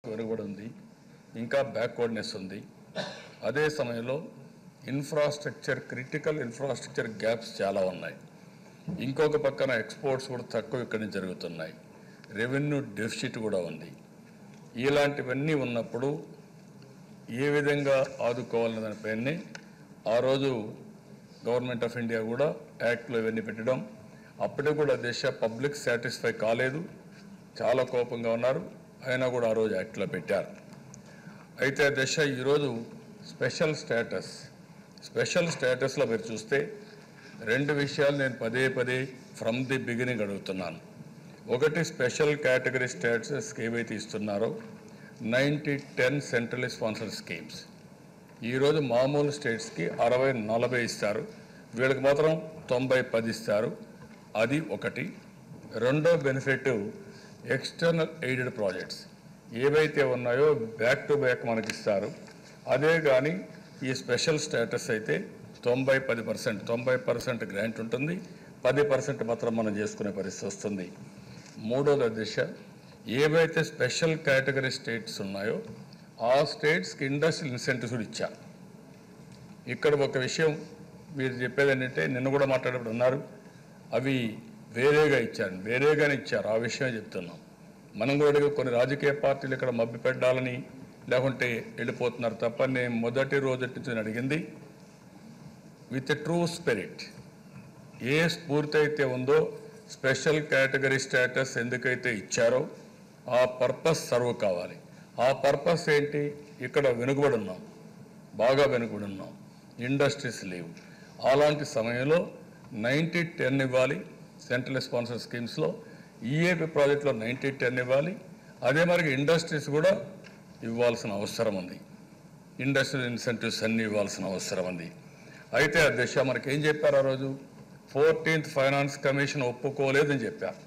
వెనుకబడి ఉంది ఇంకా బ్యాక్వర్డ్నెస్ ఉంది అదే సమయంలో ఇన్ఫ్రాస్ట్రక్చర్ క్రిటికల్ ఇన్ఫ్రాస్ట్రక్చర్ గ్యాప్స్ చాలా ఉన్నాయి ఇంకొక పక్కన ఎక్స్పోర్ట్స్ కూడా తక్కువ ఇక్కడి నుంచి జరుగుతున్నాయి రెవెన్యూ డెఫిసిట్ కూడా ఉంది ఇలాంటివన్నీ ఉన్నప్పుడు ఏ విధంగా ఆదుకోవాలనే దానిపైనే ఆ రోజు గవర్నమెంట్ ఆఫ్ ఇండియా కూడా యాక్ట్లో ఇవన్నీ పెట్టడం అప్పటికి కూడా దేశ పబ్లిక్ సాటిస్ఫై కాలేదు చాలా కోపంగా ఉన్నారు అయినా కూడా ఆ రోజు యాక్ట్లో పెట్టారు అయితే దశ ఈరోజు స్పెషల్ స్టేటస్ స్పెషల్ స్టేటస్లో మీరు చూస్తే రెండు విషయాలు నేను పదే పదే ఫ్రమ్ ది బిగినింగ్ అడుగుతున్నాను ఒకటి స్పెషల్ కేటగిరీ స్టేటస్కి ఏవైతే ఇస్తున్నారో ninety ten central sponsor schemes ఈరోజు మామూలు స్టేట్స్కి అరవై నలభై ఇస్తారు వీళ్ళకి మాత్రం తొంభై పది ఇస్తారు అది ఒకటి రెండో బెనిఫిట్ ఎక్స్టర్నల్ ఎయిడెడ్ ప్రాజెక్ట్స్ ఏవైతే ఉన్నాయో బ్యాక్ టు బ్యాక్ మనకి ఇస్తారు అదే కానీ ఈ స్పెషల్ స్టేటస్ అయితే తొంభై పది పర్సెంట్ తొంభై పర్సెంట్ గ్రాంట్ ఉంటుంది పది పర్సెంట్ మాత్రం మనం చేసుకునే పరిస్థితి వస్తుంది మూడోది దిశ ఏవైతే స్పెషల్ కేటగిరీ స్టేట్స్ ఉన్నాయో ఆ స్టేట్స్కి ఇండస్ట్రియల్ ఇన్సెంటివ్స్ కూడా ఇచ్చారు ఇక్కడ ఒక విషయం మీరు చెప్పేది ఏంటంటే నిన్న కూడా మాట్లాడేప్పుడు ఉన్నారు అవి వేరేగా ఇచ్చారు వేరేగానే ఇచ్చారు ఆ విషయమే చెప్తున్నాం మనం కూడా అడిగే కొన్ని రాజకీయ పార్టీలు ఇక్కడ మభ్య పెట్టాలని లేకుంటే వెళ్ళిపోతున్నారు తప్ప నేను మొదటి రోజు నుంచి నేను అడిగింది విత్ ట్రూ స్పిరిట్ ఏ స్ఫూర్తి అయితే ఉందో స్పెషల్ కేటగిరీ స్టేటస్ ఎందుకైతే ఇచ్చారో ఆ పర్పస్ సర్వ్ కావాలి ఆ పర్పస్ ఏంటి ఇక్కడ వెనుకబడి ఉన్నాం బాగా వెనుకబడి ఉన్నాం ఇండస్ట్రీస్ లేవు అలాంటి సమయంలో నైంటీ టెన్ ఇవ్వాలి సెంట్రల్ స్పాన్సర్ స్కీమ్స్లో ఈఏపీ ప్రాజెక్ట్లో నైంటీ టెన్ ఇవ్వాలి అదే మరి ఇండస్ట్రీస్ కూడా ఇవ్వాల్సిన అవసరం ఉంది ఇండస్ట్రియల్ ఇన్సెంటివ్స్ అన్ని ఇవ్వాల్సిన అవసరం ఉంది అయితే ఆ దిశ మనకి ఏం చెప్పారు ఆ రోజు ఫోర్టీన్త్ ఫైనాన్స్ కమిషన్ ఒప్పుకోలేదని చెప్పారు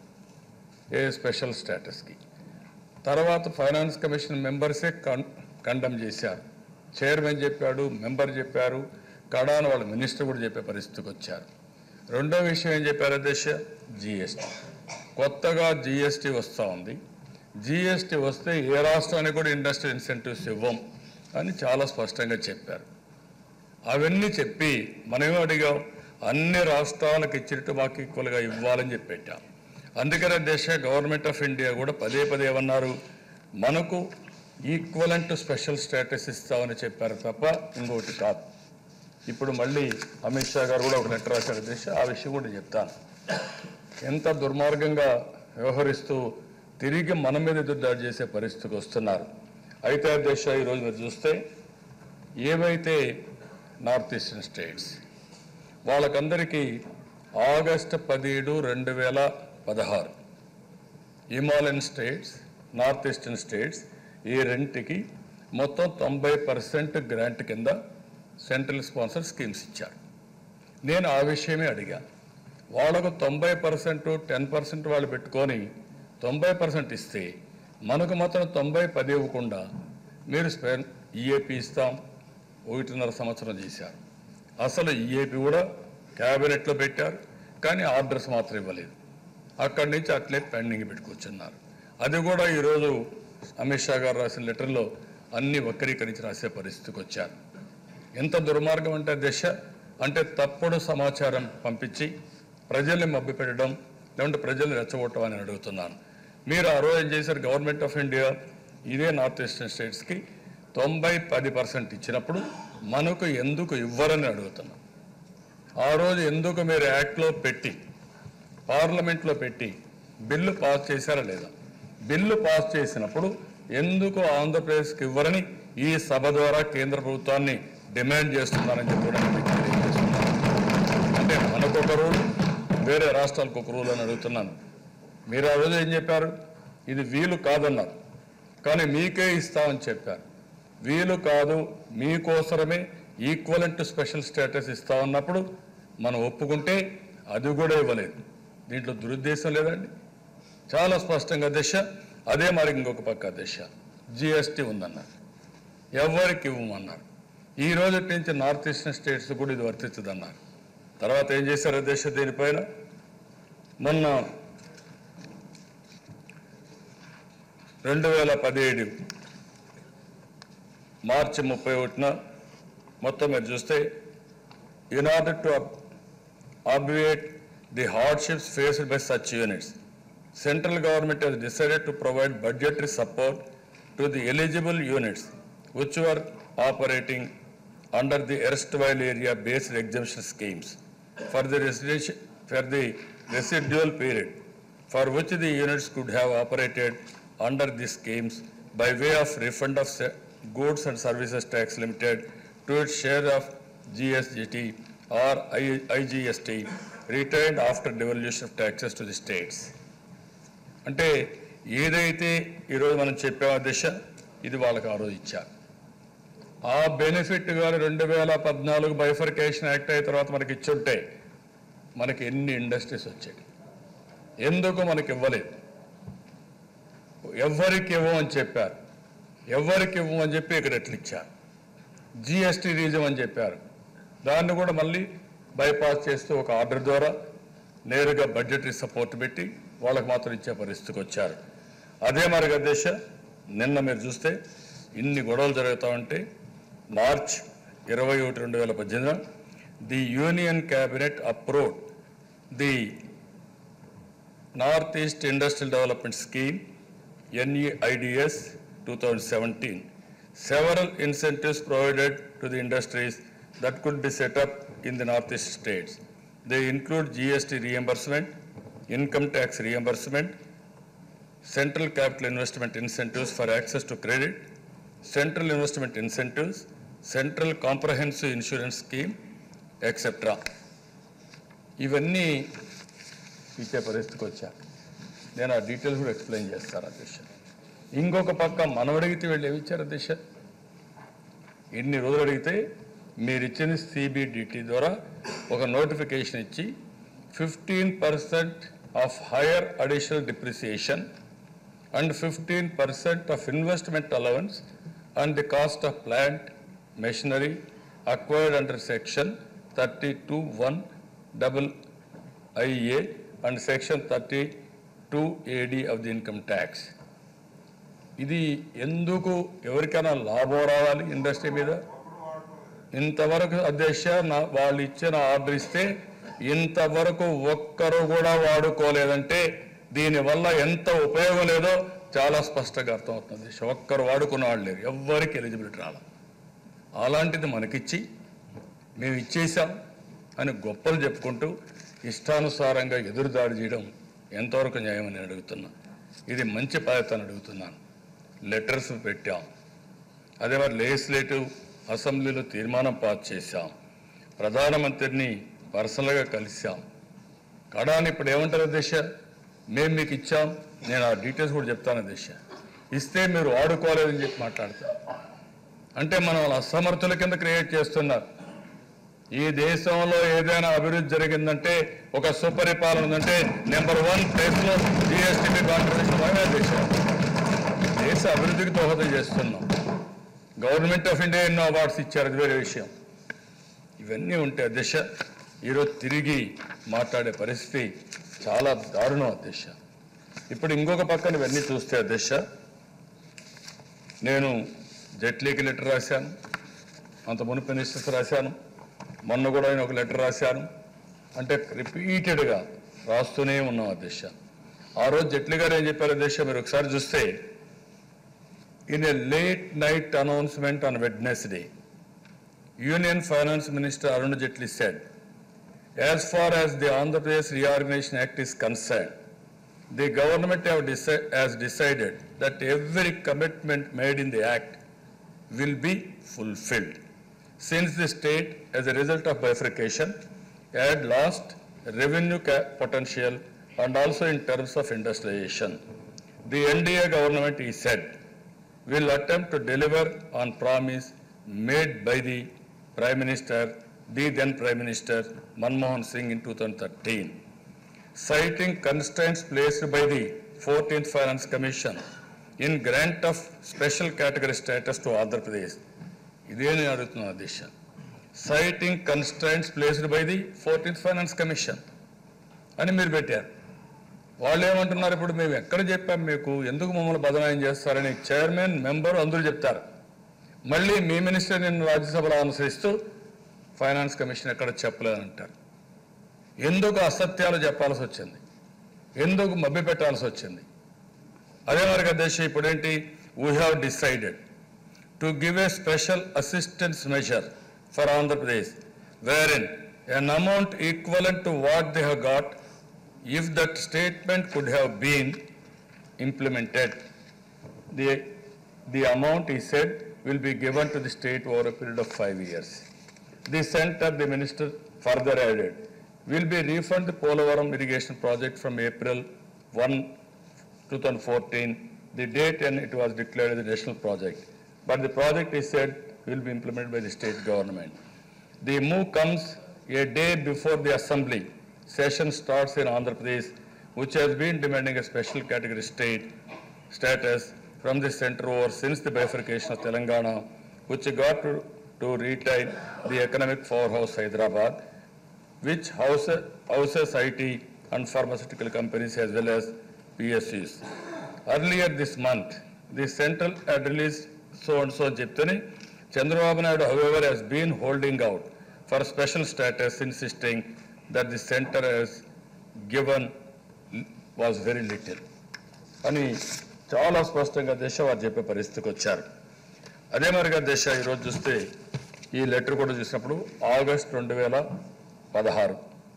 ఏ స్పెషల్ స్టేటస్కి తర్వాత ఫైనాన్స్ కమిషన్ మెంబర్సే కన్ కండమ్ చేశారు చైర్మన్ చెప్పాడు మెంబర్ చెప్పారు కడాను వాళ్ళ మినిస్టర్ కూడా చెప్పే పరిస్థితికి వచ్చారు రెండో విషయం ఏం చెప్పారు అధ్యక్ష జిఎస్టీ కొత్తగా జిఎస్టీ వస్తూ ఉంది జిఎస్టీ వస్తే ఏ రాష్ట్రానికి కూడా ఇండస్ట్రియల్ ఇన్సెంటివ్స్ ఇవ్వం అని చాలా స్పష్టంగా చెప్పారు అవన్నీ చెప్పి మనమేమో అడిగాం అన్ని రాష్ట్రాలకు ఇచ్చినట్టు మాకు ఈక్వల్గా ఇవ్వాలని చెప్పి పెట్టాం అందుకనే దేశ గవర్నమెంట్ ఆఫ్ ఇండియా కూడా పదే పదే ఏమన్నారు మనకు ఈక్వలెంట్ స్పెషల్ స్టేటస్ ఇస్తామని చెప్పారు తప్ప ఇంకొకటి కాదు ఇప్పుడు మళ్ళీ అమిత్ షా గారు కూడా ఒక లెటర్ రాశారు దేశ ఆ విషయం కూడా చెప్తాను ఎంత దుర్మార్గంగా వ్యవహరిస్తూ తిరిగి మన మీద ఎదురుదాడి చేసే పరిస్థితికి వస్తున్నారు అయితే దేశ ఈరోజు మీరు చూస్తే ఏవైతే నార్త్ ఈస్టర్న్ స్టేట్స్ వాళ్ళకందరికీ ఆగస్టు పదిహేడు రెండు వేల పదహారు Himalayan states north eastern states ఈ రెంటికి మొత్తం తొంభై పర్సెంట్ గ్రాంట్ కింద సెంట్రల్ స్పాన్సర్ స్కీమ్స్ ఇచ్చారు నేను ఆ విషయమే అడిగా వాళ్ళకు తొంభై పర్సెంట్ టెన్ పర్సెంట్ వాళ్ళు పెట్టుకొని తొంభై పర్సెంట్ ఇస్తే మనకు మాత్రం తొంభై పది ఇవ్వకుండా మీరు స్పెన్ ఈఏపీ ఇస్తాం ఒకటిన్నర సంవత్సరం చేశారు అసలు ఈఏపీ కూడా క్యాబినెట్లో పెట్టారు కానీ ఆర్డర్స్ మాత్రం ఇవ్వలేదు అక్కడి నుంచి అట్లే పెండింగ్ పెట్టుకొచ్చున్నారు అది కూడా ఈరోజు అమిత్ షా గారు రాసిన లెటర్లో అన్ని వక్రీకరించి రాసే పరిస్థితికి వచ్చారు ఎంత దుర్మార్గం అంటే దిశ అంటే తప్పుడు సమాచారం పంపించి ప్రజల్ని మభ్యపెట్టడం లేకుంటే ప్రజల్ని రెచ్చగొట్టడం అని అడుగుతున్నాను మీరు ఆ రోజు ఏం చేశారు గవర్నమెంట్ ఆఫ్ ఇండియా ఇదే నార్త్ ఈస్టర్న్ స్టేట్స్కి తొంభై పది పర్సెంట్ ఇచ్చినప్పుడు మనకు ఎందుకు ఇవ్వరని అడుగుతున్నాం ఆ రోజు ఎందుకు మీరు యాక్ట్లో పెట్టి పార్లమెంట్లో పెట్టి బిల్లు పాస్ చేశారా లేదా బిల్లు పాస్ చేసినప్పుడు ఎందుకు ఆంధ్రప్రదేశ్కి ఇవ్వరని ఈ సభ ద్వారా కేంద్ర ప్రభుత్వాన్ని డిమాండ్ చేస్తున్నారని చెప్పి కూడా నేను మీకు తెలియజేస్తున్నాను. అంటే మనకొక రూల్ వేరే రాష్ట్రాలకు ఒక రూల్ అని అడుగుతున్నాను మీరు ఆ రోజు ఏం చెప్పారు ఇది వీలు కాదన్నారు కానీ మీకే ఇస్తామని చెప్పారు వీలు కాదు మీకోసరమే ఈక్వలెంట్ స్పెషల్ స్టేటస్ ఇస్తామన్నప్పుడు మనం ఒప్పుకుంటే అది కూడా ఇవ్వలేదు దీంట్లో దురుద్దేశం లేదండి చాలా స్పష్టంగా దిశ అదే మరి ఇంకొక పక్క దిశ జిఎస్టీ ఉందన్నారు ఎవరికి ఇవ్వమన్నారు ఈ రోజు నుంచి నార్త్ ఈస్టర్న్ స్టేట్స్ కూడా ఇది వర్తించదన్నారు తర్వాత ఏం చేశారు దేశ దీనిపైన మొన్న రెండు వేల పదిహేడు మార్చి ముప్పై ఒకటిన మొత్తం మీరు చూస్తే in order to obviate the hardships faced by such units. Central government has decided to provide budgetary support to the eligible units which were operating under the erstwhile area based exemption schemes for the residential, for the residual period for which the units could have operated under these schemes by way of refund of se- goods and services tax limited to its share of GSGT or I- IGST retained after devolution of taxes to the states. అంటే ఏదైతే ఈరోజు మనం చెప్పామో దిశ ఇది వాళ్ళకి ఆ రోజు ఇచ్చారు ఆ బెనిఫిట్ కానీ రెండు వేల పద్నాలుగు బైఫర్కేషన్ యాక్ట్ అయిన తర్వాత మనకి ఇచ్చుంటే మనకి ఎన్ని ఇండస్ట్రీస్ వచ్చాయి ఎందుకు మనకి ఇవ్వలేదు ఎవరికి ఇవ్వమని చెప్పారు ఎవరికి ఇవ్వమని చెప్పి ఇక్కడ ఎట్లా ఇచ్చారు జిఎస్టీ రీజన్ అని చెప్పారు దాన్ని కూడా మళ్ళీ బైపాస్ చేస్తూ ఒక ఆర్డర్ ద్వారా నేరుగా బడ్జెటరీ సపోర్ట్ పెట్టి వాళ్ళకి మాత్రం ఇచ్చే పరిస్థితికి వచ్చారు అదే మరి దేశ నిన్న మీరు చూస్తే ఇన్ని గొడవలు జరుగుతూ ఉంటే మార్చ్ ఇరవై ఒకటి రెండు వేల పద్దెనిమిదిన the union cabinet approved the north east industrial development scheme NEIDS 2017. Several incentives provided to the industries that could be set up in the northeast states. They include GST reimbursement, income tax reimbursement, central capital investment incentives for access to credit, central investment incentives, central comprehensive insurance scheme, etc. ఇవన్నీ ఇచ్చే పరిస్థితికి వచ్చారు నేను ఆ details కూడా explain చేస్తాను అధ్యక్ష ఇంకొక పక్క మనం అడిగితే వీళ్ళు ఏమి ఇచ్చారు అధ్యక్ష ఇన్ని రోజులు అడిగితే మీరు ఇచ్చిన సిబిడిటి ద్వారా ఒక నోటిఫికేషన్ ఇచ్చి fifteen percent of higher additional depreciation and fifteen percent of investment allowance and the cost of plant machinery acquired under section thirty two one double IA and section thirty two AD of the income tax ఇది ఎందుకు ఎవరికైనా లాభం రావాలి industry మీద ఇంతవరకు అధ్యక్ష నా వాళ్ళు ఇచ్చిన ఆర్డర్ ఇస్తే ఇంతవరకు ఒక్కరు కూడా వాడుకోలేదంటే దీనివల్ల ఎంత ఉపయోగం లేదో చాలా స్పష్టంగా అర్థమవుతుంది అధ్యక్ష ఒక్కరు వాడుకున్న వాళ్ళు లేరు ఎవ్వరికి ఎలిజిబిలిటీ రాల అలాంటిది మనకిచ్చి మేము ఇచ్చేసాం అని గొప్పలు చెప్పుకుంటూ ఇష్టానుసారంగా ఎదురుదాడి చేయడం ఎంతవరకు న్యాయమని నేను అడుగుతున్నా ఇది మంచి పద్ధతి అని అడుగుతున్నాను లెటర్స్ పెట్టాం అదే మరి లెజిస్లేటివ్ అసెంబ్లీలో తీర్మానం పాస్ చేశాం ప్రధానమంత్రిని పర్సనల్గా కలిశాం కడాని ఇప్పుడు ఏమంటారు దిశ మేము మీకు ఇచ్చాం నేను ఆ డీటెయిల్స్ కూడా చెప్తాను దిశ ఇస్తే మీరు వాడుకోలేదని చెప్పి మాట్లాడతారు అంటే మనం వాళ్ళ అసమర్థుల కింద క్రియేట్ చేస్తున్నారు ఈ దేశంలో ఏదైనా అభివృద్ధి జరిగిందంటే ఒక సుపరిపాలన ఉందంటే నెంబర్ వన్ ప్లేస్లో జిఎస్టీపీ కాంట్రిబ్యూషన్ మనమే దేశం దేశ అభివృద్ధికి దోహదం చేస్తున్నాం గవర్నమెంట్ ఆఫ్ ఇండియా ఎన్నో అవార్డ్స్ ఇచ్చారు అది వేరే విషయం ఇవన్నీ ఉంటే అధ్యక్ష ఈరోజు తిరిగి మాట్లాడే పరిస్థితి చాలా దారుణం అధ్యక్ష ఇప్పుడు ఇంకొక పక్కన ఇవన్నీ చూస్తే అధ్యక్ష నేను జైట్లీకి లెటర్ రాశాను అంత మునుపు మినిస్టర్స్ రాశాను మొన్న కూడా ఆయన ఒక లెటర్ రాశాను అంటే రిపీటెడ్గా రాస్తూనే ఉన్నాం అధ్యక్ష ఆ రోజు జైట్లీ గారు ఏం చెప్పారు అధ్యక్ష మీరు ఒకసారి చూస్తే in a late night announcement on Wednesday union finance minister Arun Jaitley said as far as the Andhra Pradesh Reorganization Act is concerned, the government have deci- has decided that every commitment made in the act will be fulfilled. Since the state, as a result of bifurcation, had lost revenue ca- potential and also in terms of industrialization, the NDA government, he said, will attempt to deliver on promise made by the Prime Minister, the then Prime Minister Manmohan Singh in 2013 citing constraints placed by the 14th Finance Commission in grant of special category status to Andhra Pradesh. ఇదే నేను అడుగుతున్నా అధ్యక్ష citing constraints placed by the fourteenth finance commission అని మీరు పెట్టారు వాళ్ళు ఏమంటున్నారు ఇప్పుడు మేము ఎక్కడ చెప్పాం మీకు ఎందుకు మమ్మల్ని బదనాయం చేస్తారని చైర్మన్ మెంబర్ అందరూ చెప్తారు మళ్ళీ మీ మినిస్టర్ నిన్ను రాజ్యసభలో అనుసరిస్తూ ఫైనాన్స్ కమిషన్ ఎక్కడ చెప్పలేదంటారు ఎందుకు అసత్యాలు చెప్పాల్సి వచ్చింది ఎందుకు మభ్య పెట్టాల్సి వచ్చింది అదే మరి అధ్యక్ష ఇప్పుడేంటి we have decided to give a special assistance measure for Andhra Pradesh where in an amount equivalent to what they have got if that statement could have been implemented the, the amount, he said, will be given to the state over a period of five years. The center, the minister further added, will be refund the Polavaram irrigation project from April 1, 2014, the date and it was declared as a national project. But the project, he said, will be implemented by the state government. The move comes a day before the assembly session starts in Andhra Pradesh, which has been demanding a special category state status from the center over since the bifurcation of Telangana, which got to, to retain the economic powerhouse Hyderabad, which houses, houses IT and pharmaceutical companies as well as PSUs. Earlier this month, the central had released so-and-so Jiptani. Chandrababu Naidu, however, has been holding out for special status, insisting that the center has given was very little. అని చాలా స్పష్టంగా దేశ వారు చెప్పే పరిస్థితికి వచ్చారు అదే మరిగా దేశ ఈరోజు చూస్తే ఈ లెటర్ కూడా చూసినప్పుడు ఆగస్ట్ రెండు వేల పదహారు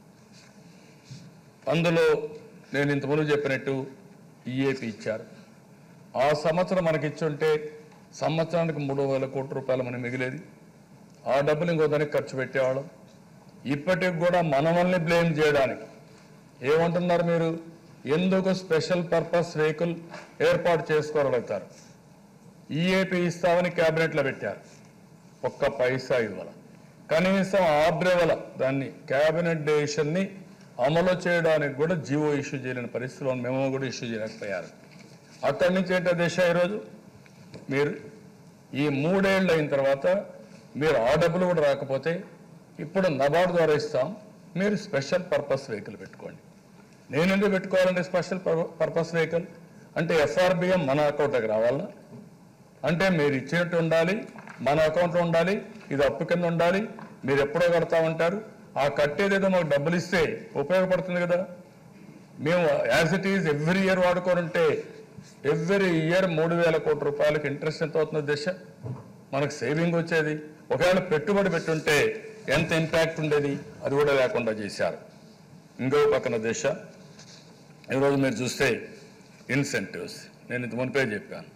అందులో నేను ఇంతకుముందు చెప్పినట్టు ఈఏపీ ఇచ్చారు ఆ సంవత్సరం మనకి ఇచ్చుంటే సంవత్సరానికి మూడు వేల కోట్ల రూపాయలు మనకి మిగిలేది ఆ డబ్బులు ఇంకో దానికి ఖర్చు పెట్టేవాళ్ళం ఇప్పటికి కూడా మనమల్ని బ్లేమ్ చేయడానికి ఏమంటున్నారు మీరు ఎందుకు స్పెషల్ పర్పస్ వెహికల్ ఏర్పాటు చేసుకోగలుగుతారు ఈఏపీ ఇస్తామని క్యాబినెట్లో పెట్టారు ఒక్క పైసా ఇవ్వాల కనీసం ఆర్డర్ ఇవ్వాల దాన్ని క్యాబినెట్ డెసిషన్ని అమలు చేయడానికి కూడా జీవో ఇష్యూ చేయలేని పరిస్థితిలో మేము కూడా ఇష్యూ చేయలేకపోయారు అక్కడి నుంచి ఏంటో దేశ ఈరోజు మీరు ఈ మూడేళ్ళు అయిన తర్వాత మీరు ఆ డబ్బులు కూడా రాకపోతే ఇప్పుడు నబార్డు ద్వారా ఇస్తాం మీరు స్పెషల్ పర్పస్ వెహికల్ పెట్టుకోండి నేను ఎందుకు పెట్టుకోవాలంటే స్పెషల్ పర్- పర్పస్ వెహికల్ అంటే ఎఫ్ఆర్బిఎం మన అకౌంట్కి రావాలా అంటే మీరు ఇచ్చినట్టు ఉండాలి మన అకౌంట్లో ఉండాలి ఇది అప్పు కింద ఉండాలి మీరు ఎప్పుడో కడతా ఉంటారు ఆ కట్టేదేదో మాకు డబ్బులు ఇస్తే ఉపయోగపడుతుంది కదా మేము as it is every year వాడుకోనుంటే ఎవ్రీ ఇయర్ మూడు వేల కోట్ల రూపాయలకి ఇంట్రెస్ట్ ఎంత అవుతుంది దశ మనకు సేవింగ్ వచ్చేది ఒకవేళ పెట్టుబడి పెట్టుంటే ఎంత ఇంపాక్ట్ ఉండేది అది కూడా లేకుండా చేశారు ఇంకో పక్కన దేశ ఈరోజు మీరు చూస్తే ఇన్సెంటివ్స్ నేను ఇంత మునిపే చెప్పాను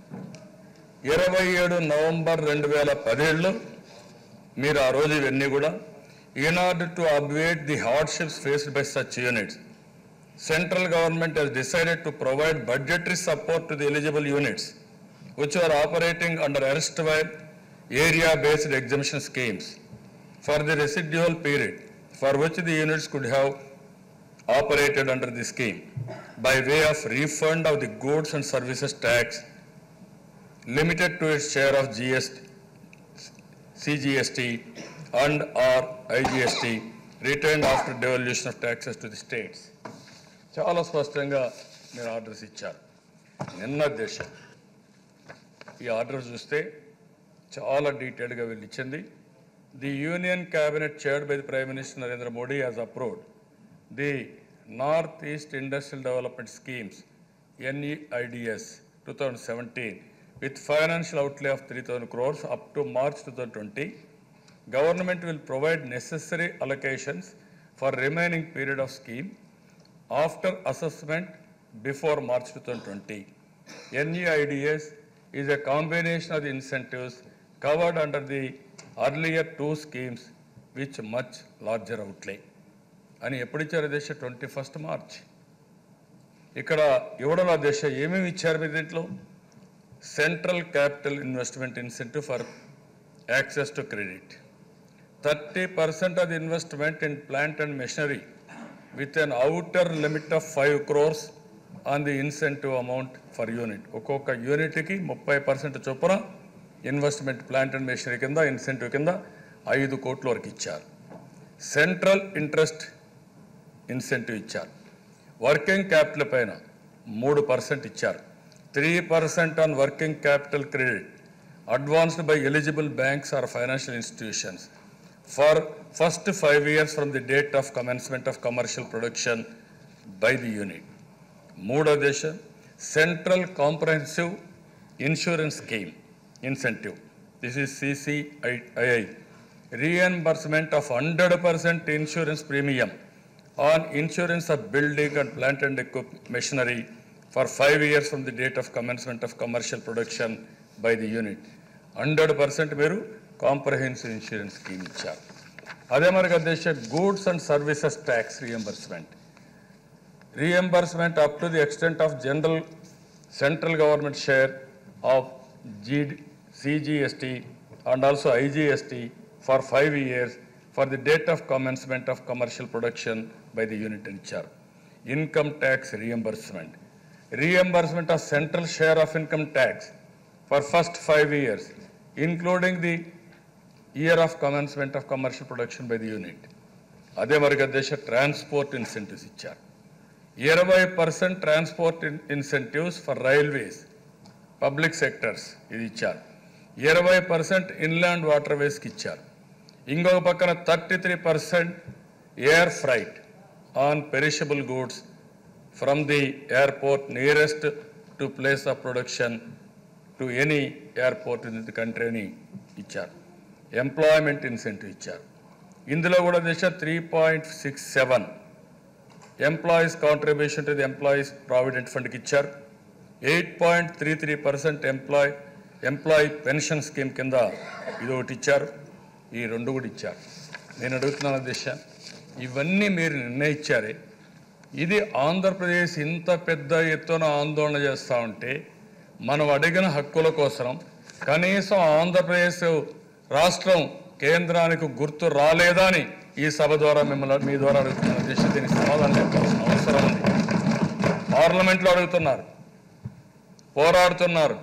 ఇరవై ఏడు నవంబర్ రెండు వేల పదిహేడులో మీరు ఆ రోజు ఇవన్నీ కూడా in order to obviate the hardships faced by such units central government has decided to provide budgetary support to the eligible units which are operating under erstwhile area-based exemption schemes for the residual period for which the units could have operated under the scheme by way of refund of the goods and services tax limited to its share of GST, CGST and or IGST retained after devolution of taxes to the states. చాలా స్పష్టంగా మీరు orders ఇచ్చారు నిన్న దేశం ఈ order చూస్తే చాలా డీటెయిల్గా వీళ్ళు ఇచ్చింది the union cabinet chaired by the prime minister Narendra Modi has approved the north east industrial development schemes NEIDS two thousand seventeen with financial outlay of three thousand crores up to March two thousand twenty government will provide necessary allocations for remaining period of scheme after assessment before March 2020. NEIDS is a combination of the incentives covered under the earlier two schemes which much larger outlay. అని ఎప్పుడు ఇచ్చారు దేశ twenty first March ఇక్కడ ఇవ్వడం ఆ దేశ ఏమేమి ఇచ్చారు మీ దీంట్లో central capital investment incentive for access to credit thirty percent of the investment in plant and machinery with an outer limit of five crores on the incentive amount for unit ఒక్కొక్క యూనిట్కి ముప్పై పర్సెంట్ చొప్పున ఇన్వెస్ట్మెంట్ ప్లాంట్ అండ్ మెషినరీ కింద incentive కింద ఐదు కోట్ల వరకు ఇచ్చారు సెంట్రల్ ఇంట్రెస్ట్ ఇన్సెంటివ్ ఇచ్చారు వర్కింగ్ క్యాపిటల్ పైన మూడు పర్సెంట్ ఇచ్చారు three percent on working capital credit advanced by eligible banks are financial institutions for first five years from the date of commencement of commercial production by the unit మూడో దేశ central comprehensive insurance scheme incentive this is CCII reimbursement of hundred percent insurance premium on insurance of building and plant and equip machinery for five years from the date of commencement of commercial production by the unit hundred percent మీరు comprehensive insurance scheme ఇచ్చారు అదే మరి దేశ goods and services tax reimbursement reimbursement up to the extent of general central government share of G- CGST and also IGST for five years for the date of commencement of commercial production by the unit in charge. Income tax reimbursement. Reimbursement of central share of income tax for first five years, including the year of commencement of commercial production by the unit. అదే మరి దేశ transport incentives ఇచ్చారు ఇరవై percent transport incentives for railways public sectors ఇది ఇచ్చారు ఇరవై percent inland water వేస్కి ఇచ్చారు ఇంకొక పక్కన thirty three percent air freight on perishable goods from the airport nearest to place of production to any airport in the country అని ఇచ్చారు employment incentive ఇచ్చారు ఇందులో కూడా దిశ three point six seven employees contribution to the employees provident ఫండ్కి ఇచ్చారు eight point three three percent employ employee pension scheme కింద ఇది ఒకటి ఇచ్చారు ఈ రెండు కూడా ఇచ్చారు నేను అడుగుతున్నాను దిశ ఇవన్నీ మీరు నిర్ణయించారే ఇది ఆంధ్రప్రదేశ్ ఇంత పెద్ద ఎత్తున ఆందోళన చేస్తూ ఉంటే మనం అడిగిన హక్కుల కోసం కనీసం ఆంధ్రప్రదేశ్ రాష్ట్రం కేంద్రానికి గుర్తు రాలేదా అని ఈ సభ ద్వారా మిమ్మల్ని మీ ద్వారా అడుగుతున్న దిశ దీనికి సమాధానం చెప్పాల్సిన అవసరం ఉంది పార్లమెంట్లో అడుగుతున్నారు పోరాడుతున్నారు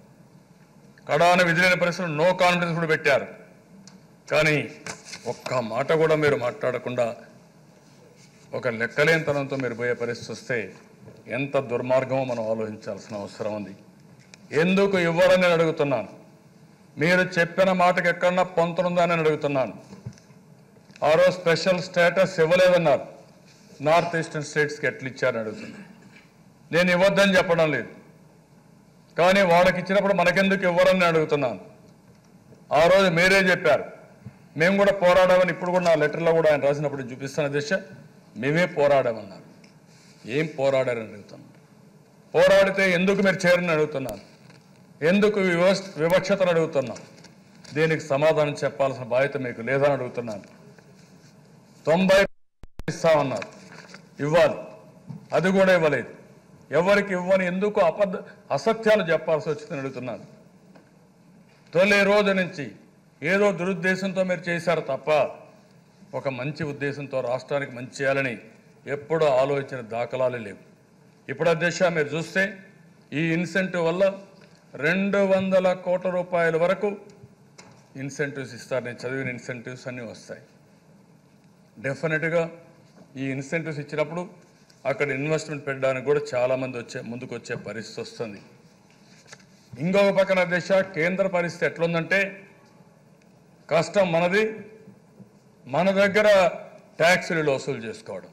కడాన విధులైన పరిస్థితులు నో కాన్ఫిడెన్స్ కూడా పెట్టారు కానీ ఒక్క మాట కూడా మీరు మాట్లాడకుండా ఒక లెక్కలేనితనంతో మీరు పోయే పరిస్థితి వస్తే ఎంత దుర్మార్గమో మనం ఆలోచించాల్సిన అవసరం ఉంది ఎందుకు ఇవ్వరని నేను అడుగుతున్నాను మీరు చెప్పిన మాటకి ఎక్కడన్నా పొంతనుందా అని అడుగుతున్నాను ఆ రోజు స్పెషల్ స్టేటస్ ఇవ్వలేదన్నారు నార్త్ ఈస్టర్న్ స్టేట్స్కి ఎట్లా ఇచ్చారని అడుగుతున్నాను నేను ఇవ్వద్దని చెప్పడం లేదు కానీ వాళ్ళకి ఇచ్చినప్పుడు మనకెందుకు ఇవ్వరని నేను అడుగుతున్నాను ఆ రోజు మీరే చెప్పారు మేము కూడా పోరాడామని ఇప్పుడు కూడా నా లెటర్లో కూడా ఆయన రాసినప్పుడు చూపిస్తున్న దిశ మేమే పోరాడామన్నారు ఏం పోరాడారని అడుగుతున్నాను పోరాడితే ఎందుకు మీరు చేరని అడుగుతున్నాను ఎందుకు వివక్ష వివక్షతను అడుగుతున్నాం దీనికి సమాధానం చెప్పాల్సిన బాధ్యత మీకు లేదని అడుగుతున్నాను తొంభై ఇస్తామన్నారు ఇవ్వాలి అది కూడా ఇవ్వలేదు ఎవరికి ఇవ్వని ఎందుకు అబద్ధ అసత్యాలు చెప్పాల్సి వచ్చిందని అడుగుతున్నాను తొలి రోజు నుంచి ఏదో దురుద్దేశంతో మీరు చేశారు తప్ప ఒక మంచి ఉద్దేశంతో రాష్ట్రానికి మంచి చేయాలని ఎప్పుడూ ఆలోచించిన దాఖలాలే లేవు ఇప్పుడు అధ్యక్ష మీరు చూస్తే ఈ ఇన్సెంటివ్ వల్ల రెండు వందల కోట్ల రూపాయల వరకు ఇన్సెంటివ్స్ ఇస్తారు నేను చదివిన ఇన్సెంటివ్స్ అన్నీ వస్తాయి డెఫినెట్గా ఈ ఇన్సెంటివ్స్ ఇచ్చినప్పుడు అక్కడ ఇన్వెస్ట్మెంట్ పెట్టడానికి కూడా చాలామంది వచ్చే ముందుకు వచ్చే పరిస్థితి వస్తుంది ఇంకొక పక్కన దేశ కేంద్ర పరిస్థితి ఎట్లుందంటే కష్టం మనది మన దగ్గర ట్యాక్సులు వసూలు చేసుకోవడం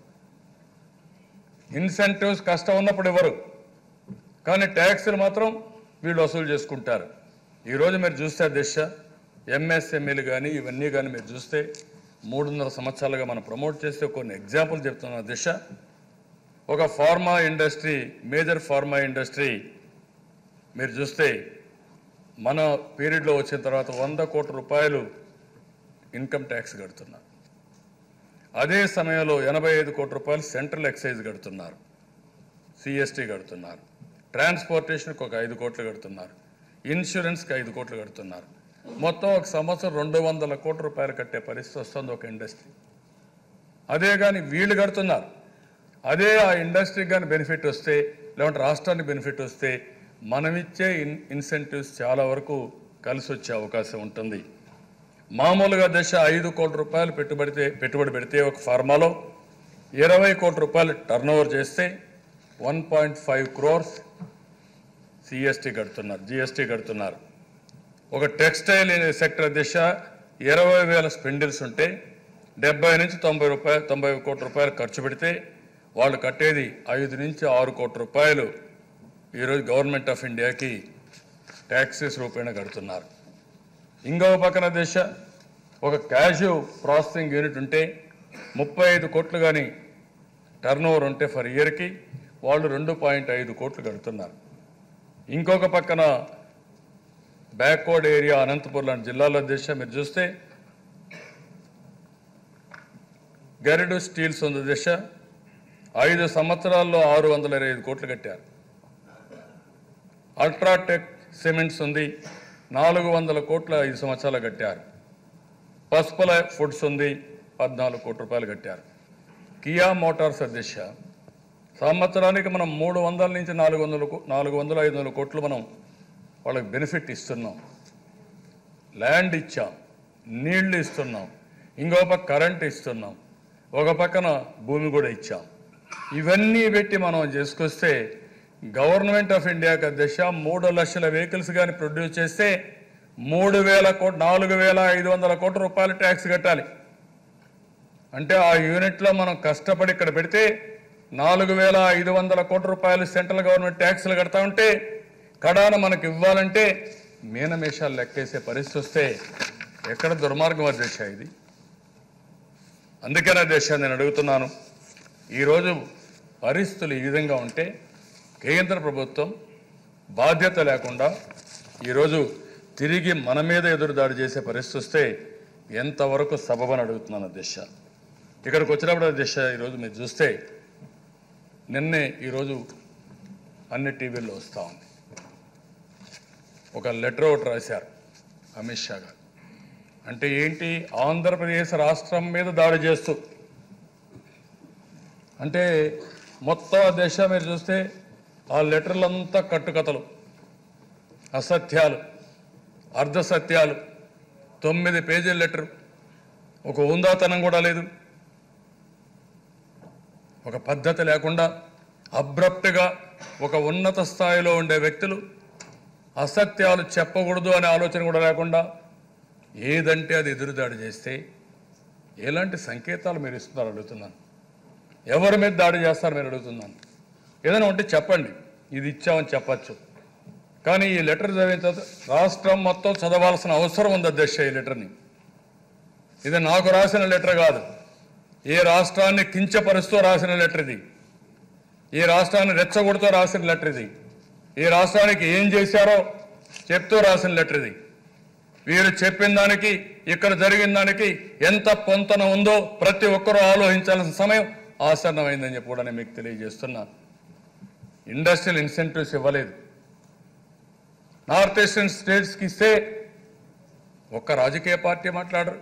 ఇన్సెంటివ్స్ కష్టం ఉన్నప్పుడు ఇవ్వరు కానీ ట్యాక్సులు మాత్రం వీళ్ళు వసూలు చేసుకుంటారు ఈరోజు మీరు చూస్తే దిశ ఎంఎస్ఎంఈలు కానీ ఇవన్నీ కానీ మీరు చూస్తే మూడున్నర సంవత్సరాలుగా మనం ప్రమోట్ చేస్తే కొన్ని ఎగ్జాంపుల్ చెప్తున్న దిశ ఒక pharma industry major pharma industry మీరు చూస్తే మన పీరియడ్లో వచ్చిన తర్వాత వంద కోట్ల రూపాయలు ఇన్కమ్ ట్యాక్స్ కడుతున్నారు అదే సమయంలో ఎనభై ఐదు కోట్ల రూపాయలు సెంట్రల్ ఎక్సైజ్ కడుతున్నారు సిఎస్టీ కడుతున్నారు ట్రాన్స్పోర్టేషన్కి ఒక ఐదు కోట్లు కడుతున్నారు ఇన్సూరెన్స్కి ఐదు కోట్లు కడుతున్నారు మొత్తం ఒక సంవత్సరం రెండు వందల కోట్ల రూపాయలు కట్టే పరిస్థితి వస్తుంది ఒక ఇండస్ట్రీ అదే కానీ వీళ్ళు కడుతున్నారు అదే ఆ ఇండస్ట్రీకి కానీ బెనిఫిట్ వస్తే లేదంటే రాష్ట్రానికి బెనిఫిట్ వస్తే మనమిచ్చే ఇన్ ఇన్సెంటివ్స్ చాలా వరకు కలిసి వచ్చే అవకాశం ఉంటుంది మామూలుగా దశ ఐదు కోట్ల రూపాయలు పెట్టుబడితే పెట్టుబడి పెడితే ఒక ఫార్మాలో ఇరవై కోట్ల రూపాయలు టర్న్ ఓవర్ చేస్తే one point five crores CST కడుతున్నారు జిఎస్టీ కడుతున్నారు ఒక టెక్స్టైల్ సెక్టర్ దిశ ఇరవై వేల స్పెండిల్స్ ఉంటే డెబ్బై నుంచి తొంభై రూపాయలు తొంభై కోట్ల రూపాయలు ఖర్చు పెడితే వాళ్ళు కట్టేది ఐదు నుంచి ఆరు కోట్ల రూపాయలు ఈరోజు గవర్నమెంట్ ఆఫ్ ఇండియాకి ట్యాక్సెస్ రూపేణ కడుతున్నారు ఇంకొక పక్కన దిశ ఒక క్యాషు ప్రాసెసింగ్ యూనిట్ ఉంటే ముప్పై ఐదు కోట్లు కానీ టర్న్ ఓవర్ ఉంటే ఫర్ ఇయర్కి వాళ్ళు రెండు పాయింట్ ఐదు కోట్లు కడుతున్నారు ఇంకొక పక్కన బ్యాక్వర్డ్ ఏరియా అనంతపూర్ లాంటి జిల్లాల దిశ మీరు చూస్తే గరిడు స్టీల్స్ ఉంది దిశ ఐదు సంవత్సరాల్లో ఆరు వందల ఇరవై ఐదు కోట్లు కట్టారు అల్ట్రాటెక్ సిమెంట్స్ ఉంది నాలుగు వందల కోట్ల ఐదు సంవత్సరాలు కట్టారు పసుపుల ఫుడ్స్ ఉంది పద్నాలుగు కోట్ల రూపాయలు కట్టారు కియా మోటార్స్ దిశ సంవత్సరానికి మనం మూడు వందల నుంచి నాలుగు వందల కో- నాలుగు వందల ఐదు వందల కోట్లు మనం వాళ్ళకి బెనిఫిట్ ఇస్తున్నాం ల్యాండ్ ఇచ్చాం నీళ్లు ఇస్తున్నాం ఇంకో పక్క కరెంట్ ఇస్తున్నాం ఒక పక్కన భూమి కూడా ఇచ్చాం ఇవన్నీ పెట్టి మనం చేసుకొస్తే గవర్నమెంట్ ఆఫ్ ఇండియాకి దిశ మూడు లక్షల వెహికల్స్ కానీ ప్రొడ్యూస్ చేస్తే మూడు వేల కోట్ నాలుగు వేల ఐదు వందల కోట్ల రూపాయలు ట్యాక్స్ కట్టాలి అంటే ఆ యూనిట్లో మనం కష్టపడి ఇక్కడ పెడితే నాలుగు వేల ఐదు వందల కోట్ల రూపాయలు సెంట్రల్ గవర్నమెంట్ ట్యాక్సులు కడతా ఉంటే కడాన మనకు ఇవ్వాలంటే మీనమేషాలు లెక్కేసే పరిస్థితి వస్తే ఎక్కడ దుర్మార్గం అధ్యక్ష ఇది అందుకనే అధ్యక్ష నేను అడుగుతున్నాను ఈరోజు పరిస్థితులు ఈ విధంగా ఉంటే కేంద్ర ప్రభుత్వం బాధ్యత లేకుండా ఈరోజు తిరిగి మన మీద ఎదురుదాడి చేసే పరిస్థితి వస్తే ఎంతవరకు సబబని అడుగుతున్నాను అధ్యక్ష ఇక్కడికి వచ్చినప్పుడు అధ్యక్ష ఈరోజు మీరు చూస్తే నిన్నే ఈరోజు అన్ని టీవీల్లో వస్తూ ఉంది ఒక లెటర్ ఒకటి రాశారు అమిత్ షా గారు అంటే ఏంటి ఆంధ్రప్రదేశ్ రాష్ట్రం మీద దాడి చేస్తూ అంటే మొత్తం ఆ దేశ మీరు చూస్తే ఆ లెటర్లంతా కట్టుకథలు అసత్యాలు అర్ధసత్యాలు తొమ్మిది పేజీల లెటర్ ఒక ఉందాతనం కూడా లేదు ఒక పద్ధతి లేకుండా అబ్రప్ట్గా ఒక ఉన్నత స్థాయిలో ఉండే వ్యక్తులు అసత్యాలు చెప్పకూడదు అనే ఆలోచన కూడా లేకుండా ఏదంటే అది ఎదురుదాడి చేస్తే ఎలాంటి సంకేతాలు మీరు ఇస్తున్నారు అడుగుతున్నాను ఎవరి మీద దాడి చేస్తారు మీరు అడుగుతున్నాను ఏదైనా ఉంటే చెప్పండి ఇది ఇచ్చామని చెప్పచ్చు కానీ ఈ లెటర్ చదివిన తర్వాత రాష్ట్రం మొత్తం చదవాల్సిన అవసరం ఉంది అధ్యక్ష ఈ లెటర్ని ఇది నాకు రాసిన లెటర్ కాదు ఏ రాష్ట్రాన్ని కించపరుస్తూ రాసిన లెటర్ ఇది ఈ రాష్ట్రాన్ని రెచ్చగొడుతూ రాసిన లెటర్ ఇది ఈ రాష్ట్రానికి ఏం చేశారో చెప్తూ రాసిన లెటర్ ఇది వీరు చెప్పిన దానికి ఇక్కడ జరిగిన దానికి ఎంత పొంతన ఉందో ప్రతి ఒక్కరూ ఆలోచించాల్సిన సమయం ఆసన్నమైందని చెప్పి కూడా నేను మీకు తెలియజేస్తున్నాను ఇండస్ట్రియల్ ఇన్సెంటివ్స్ ఇవ్వలేదు నార్త్ ఈస్టర్న్ స్టేట్స్కి ఇస్తే ఒక్క రాజకీయ పార్టీ మాట్లాడరు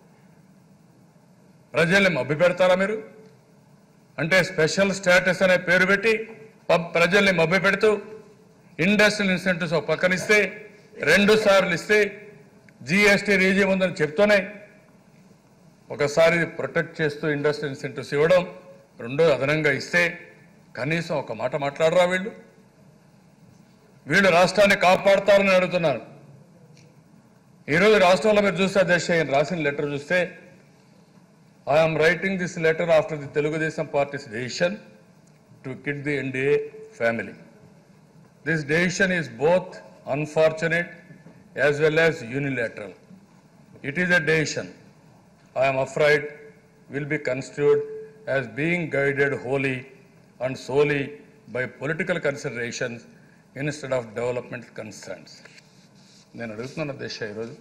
ప్రజల్ని మభ్య పెడతారా మీరు అంటే స్పెషల్ స్టేటస్ అనే పేరు పెట్టి పబ్ ప్రజల్ని మభ్య పెడుతూ ఇండస్ట్రియల్ ఇన్సెంటివ్స్ ఒక పక్కన ఇస్తే రెండు సార్లు ఇస్తే జిఎస్టీ రీజియం ఉందని చెప్తూనే ఒకసారి ప్రొటెక్ట్ చేస్తూ ఇండస్ట్రియల్ ఇన్సెంటివ్స్ ఇవ్వడం రెండో అదనంగా ఇస్తే కనీసం ఒక మాట మాట్లాడరా వీళ్ళు వీళ్ళు రాష్ట్రాన్ని కాపాడుతారని అడుగుతున్నారు ఈరోజు రాష్ట్రంలో మీరు చూస్తే దేశ రాసిన లెటర్ చూస్తే I'm writing this letter after the Telugu Desam party's decision to quit the NDA family this decision is both unfortunate as well as unilateral it is a decision I am afraid will be construed as being guided wholly and solely by political considerations instead of development concerns. నేను అడుగుతున్నాను దేశ ఈరోజు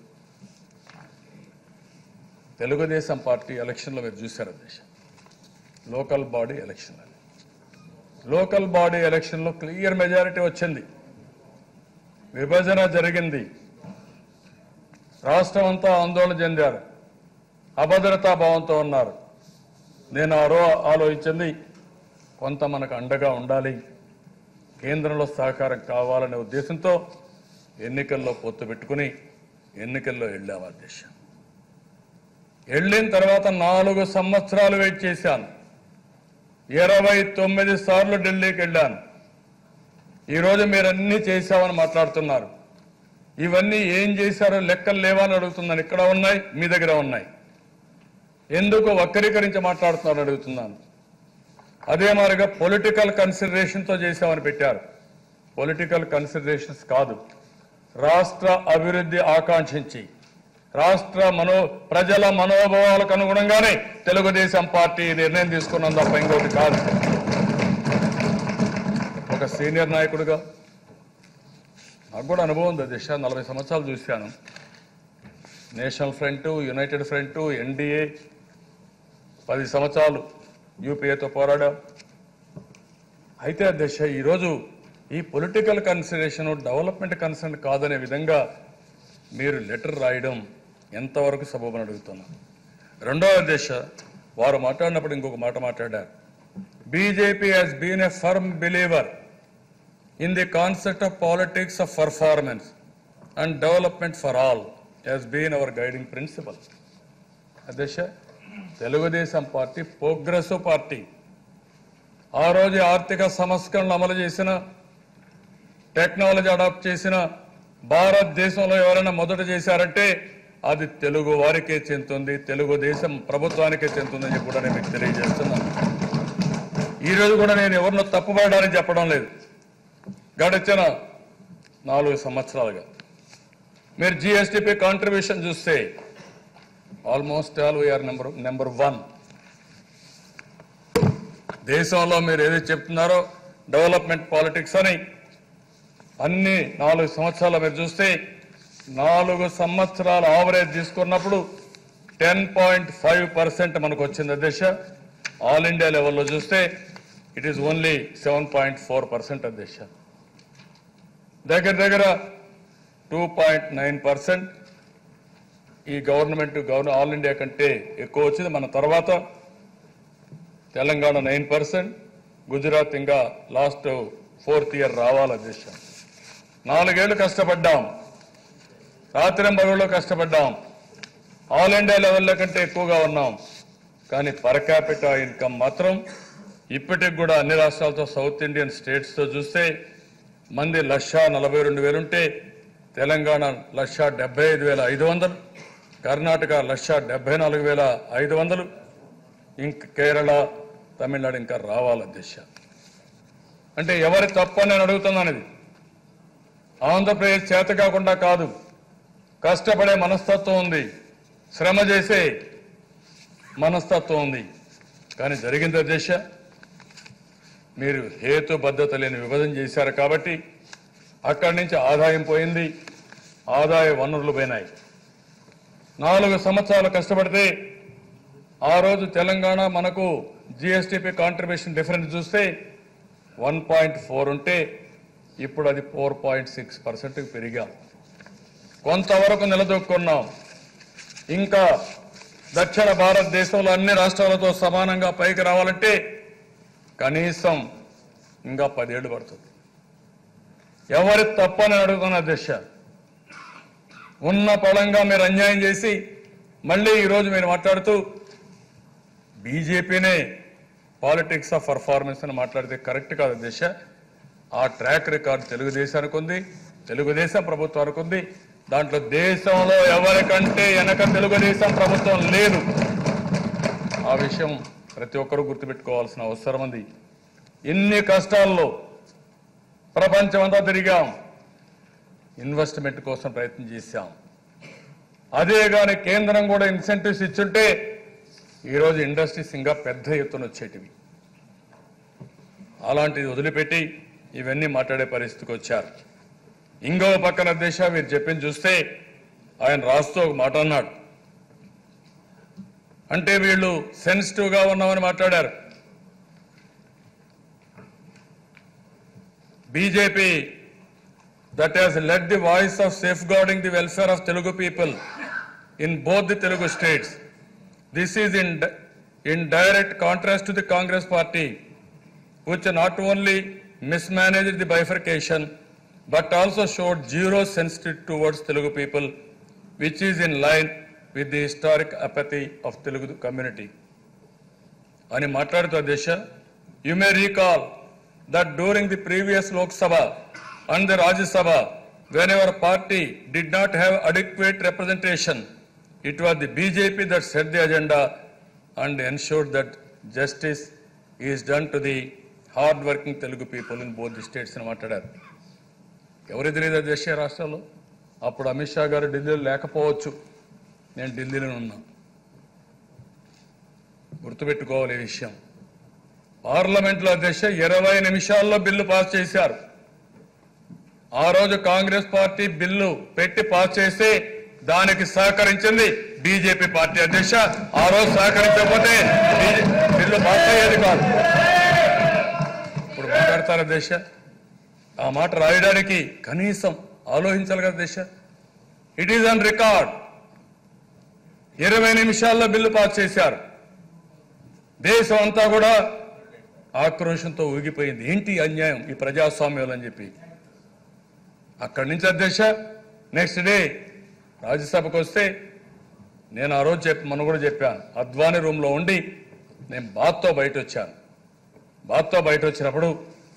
Telugu Desam party ఎలక్షన్లో మీరు చూశారు దేశ local body election అని local body ఎలక్షన్లో క్లియర్ మెజారిటీ వచ్చింది విభజన జరిగింది రాష్ట్రం అంతా ఆందోళన చెందారు అభద్రతా భావంతో ఉన్నారు నేను ఆ రో ఆలోచించింది కొంత మనకు అండగా ఉండాలి కేంద్రంలో సహకారం కావాలనే ఉద్దేశంతో ఎన్నికల్లో పొత్తు పెట్టుకుని ఎన్నికల్లో వెళ్ళాము అధ్యక్ష వెళ్ళిన తర్వాత నాలుగు సంవత్సరాలు వెయిట్ చేశాను ఇరవై తొమ్మిది సార్లు ఢిల్లీకి వెళ్ళాను ఈరోజు మీరు అన్ని చేశామని మాట్లాడుతున్నారు ఇవన్నీ ఏం చేశారో లెక్కలు లేవా అని అడుగుతున్నాను ఇక్కడ ఉన్నాయి మీ దగ్గర ఉన్నాయి ఎందుకు వక్రీకరించి మాట్లాడుతున్నారు అడుగుతున్నాను అదే మాదిరిగా పొలిటికల్ కన్సిడరేషన్తో చేశామని పెట్టారు పొలిటికల్ కన్సిడరేషన్స్ కాదు రాష్ట్ర అభివృద్ధి ఆకాంక్షించి రాష్ట్ర మనో ప్రజల మనోభావాలకు అనుగుణంగానే తెలుగుదేశం పార్టీ ఈ నిర్ణయం తీసుకున్నాం తప్ప ఇంకోటి కాదు ఒక సీనియర్ నాయకుడిగా నాకు కూడా అనుభవం ఉంది దిశ నలభై సంవత్సరాలు చూశాను national front united front NDA పది సంవత్సరాలు యూపీఏతో పోరాడాం అయితే అధ్యక్ష ఈరోజు ఈ పొలిటికల్ కన్సిడరేషన్ డెవలప్మెంట్ కన్సర్న్ కాదనే విధంగా మీరు లెటర్ రాయడం ఎంతవరకు సబబని అడుగుతున్నా రెండవ అధ్యక్ష వారు మాట్లాడినప్పుడు ఇంకొక మాట మాట్లాడారు BJP has been a firm believer in the concept of politics of performance and development for all has been our guiding principle. అధ్యక్ష తెలుగుదేశం పార్టీ ప్రోగ్రెసివ్ పార్టీ ఆ రోజు ఆర్థిక సంస్కరణలు అమలు చేసిన టెక్నాలజీ అడాప్ట్ చేసిన భారతదేశంలో ఎవరైనా మొదట చేశారంటే అది తెలుగు వారికే చెందుతుంది తెలుగుదేశం ప్రభుత్వానికే చెందుతుందని చెప్పి కూడా నేను మీకు తెలియజేస్తున్నాను ఈ రోజు కూడా నేను ఎవరినో తప్పుపడడానికి చెప్పడం లేదు గడిచిన నాలుగు సంవత్సరాలుగా మీరు జిఎస్టిపి కాంట్రిబ్యూషన్ చూస్తే almost all we are number number one దేశంలో మీరు ఏదైతే చెప్తున్నారో డెవలప్మెంట్ పాలిటిక్స్ అని అన్ని నాలుగు సంవత్సరాలు మీరు చూస్తే నాలుగు సంవత్సరాల ఆవరేజ్ తీసుకున్నప్పుడు టెన్ పాయింట్ ఫైవ్ పర్సెంట్ మనకు వచ్చింది అధ్యక్ష ఆల్ ఇండియా లెవెల్లో చూస్తే it is only seven point four percent అధ్యక్ష దగ్గర దగ్గర టూ పాయింట్ నైన్ పర్సెంట్ ఈ గవర్నమెంట్ గవర్న ఆల్ ఇండియా కంటే ఎక్కువ వచ్చింది మన తర్వాత తెలంగాణ నైన్ పర్సెంట్ గుజరాత్ ఇంకా లాస్ట్ ఫోర్త్ ఇయర్ రావాలి అధ్యక్ష నాలుగేళ్లు కష్టపడ్డాం రాత్రింబగళ్ళు కష్టపడ్డాం ఆల్ ఇండియా లెవెల్లో కంటే ఎక్కువగా ఉన్నాం కానీ పర్ క్యాపిటల్ ఇన్కమ్ మాత్రం ఇప్పటికి కూడా అన్ని రాష్ట్రాలతో సౌత్ ఇండియన్ స్టేట్స్తో చూస్తే మంది లక్ష నలభై రెండు వేలుంటే తెలంగాణ లక్ష డెబ్బై ఐదు వేల ఐదు వందలు కర్ణాటక లక్ష డెబ్బై నాలుగు వేల ఐదు వందలు ఇంక కేరళ తమిళనాడు ఇంకా రావాలి అధ్యక్ష అంటే ఎవరి తప్పు అని నేను అడుగుతున్నాను ఇది ఆంధ్రప్రదేశ్ చేత కాకుండా కాదు కష్టపడే మనస్తత్వం ఉంది శ్రమ చేసే మనస్తత్వం ఉంది కానీ జరిగింది అధ్యక్ష మీరు హేతుబద్ధత లేని విభజన చేశారు కాబట్టి అక్కడి నుంచి ఆదాయం పోయింది ఆదాయ వనరులు పోయినాయి నాలుగు సంవత్సరాలు కష్టపడితే ఆ రోజు తెలంగాణ మనకు జిఎస్టిపి కాంట్రిబ్యూషన్ డిఫరెన్స్ చూస్తే వన్ పాయింట్ ఫోర్ ఉంటే ఇప్పుడు అది ఫోర్ పాయింట్ సిక్స్ పర్సెంట్కి పెరిగాం కొంతవరకు నిలదొక్కున్నాం ఇంకా దక్షిణ భారతదేశంలో అన్ని రాష్ట్రాలతో సమానంగా పైకి రావాలంటే కనీసం ఇంకా పదేళ్లు పడుతుంది ఎవరి తప్పని అడుగుతున్న దిశ ఉన్న పళంగా మీరు అన్యాయం చేసి మళ్ళీ ఈరోజు మీరు మాట్లాడుతూ బీజేపీనే పాలిటిక్స్ ఆఫ్ పర్ఫార్మెన్స్ అని మాట్లాడితే కరెక్ట్ కాదు దిశ ఆ ట్రాక్ రికార్డ్ తెలుగుదేశానికి ఉంది తెలుగుదేశం ప్రభుత్వానికి ఉంది దాంట్లో దేశంలో ఎవరికంటే వెనక తెలుగుదేశం ప్రభుత్వం లేదు ఆ విషయం ప్రతి ఒక్కరూ గుర్తుపెట్టుకోవాల్సిన అవసరం ఉంది ఇన్ని కష్టాల్లో ప్రపంచమంతా తిరిగాం ఇన్వెస్ట్మెంట్ కోసం ప్రయత్నం చేశాం అదే కానీ కేంద్రం కూడా ఇన్సెంటివ్స్ ఇచ్చుంటే ఈరోజు ఇండస్ట్రీస్ ఇంకా పెద్ద ఎత్తున వచ్చేటివి అలాంటిది వదిలిపెట్టి ఇవన్నీ మాట్లాడే పరిస్థితికి వచ్చారు ఇంకో పక్కన దేశ మీరు చెప్పింది చూస్తే ఆయన రాస్తూ ఒక మాట అన్నాడు అంటే వీళ్ళు సెన్సిటివ్ గా ఉన్నామని మాట్లాడారు BJP that has led the voice of safeguarding the welfare of Telugu people in both the Telugu states this is in in direct contrast to the Congress party which not only mismanaged the bifurcation but also showed zero sensitivity towards Telugu people, which is in line with the historic apathy of Telugu community. అని మాట్లాడుతూ దిశ You may recall that during the previous Lok Sabha and the Rajya Sabha, when our party did not have adequate representation, it was the BJP that set the agenda and ensured that justice is done to the hard-working Telugu people in both the states అని మాట్లాడారు ఎవరు తెలియదు దేశీయ రాష్ట్రాల్లో అప్పుడు అమిత్ షా గారు ఢిల్లీలో లేకపోవచ్చు నేను ఢిల్లీలో ఉన్నా గుర్తుపెట్టుకోవాలి ఈ విషయం పార్లమెంట్లో అధ్యక్ష ఇరవై నిమిషాల్లో బిల్లు పాస్ చేశారు ఆ రోజు కాంగ్రెస్ పార్టీ బిల్లు పెట్టి పాస్ చేస్తే దానికి సహకరించింది బీజేపీ పార్టీ అధ్యక్ష ఆ రోజు సహకరించకపోతే బీ- బిల్లు పాస్ అయ్యేది కాదు ఇప్పుడు మాట్లాడతారు అధ్యక్ష ఆ మాట రాయడానికి కనీసం ఆలోచించాలి కదా అధ్యక్ష ఇట్ ఈజ్ అన్ రికార్డ్ ఇరవై నిమిషాల్లో బిల్లు పాస్ చేశారు దేశం అంతా కూడా ఆక్రోషంతో ఊగిపోయింది ఏంటి ఈ అన్యాయం ఈ ప్రజాస్వామ్యం అని చెప్పి అక్కడి నుంచి అధ్యక్ష నెక్స్ట్ డే రాజ్యసభకు వస్తే నేను ఆ రోజు చెప్పి మనం కూడా చెప్పాను అద్వాని రూమ్లో ఉండి నేను బాత్తో బయట వచ్చాను బాత్తో బయట వచ్చినప్పుడు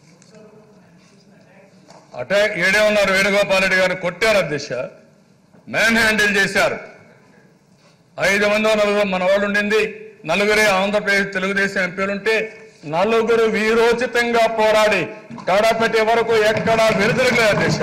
అటే ఏడే ఉన్నారు వేణుగోపాల్ రెడ్డి గారిని కొట్టారు అధ్యక్ష మ్యాన్ హ్యాండిల్ చేశారు ఐదు మంది నలుగురు మన వాళ్ళు ఉండింది నలుగురే ఆంధ్రప్రదేశ్ తెలుగుదేశం ఎంపీలు ఉంటే నలుగురు వీరోచితంగా పోరాడి కడపటి వరకు ఎక్కడా విడుదలగా అధ్యక్ష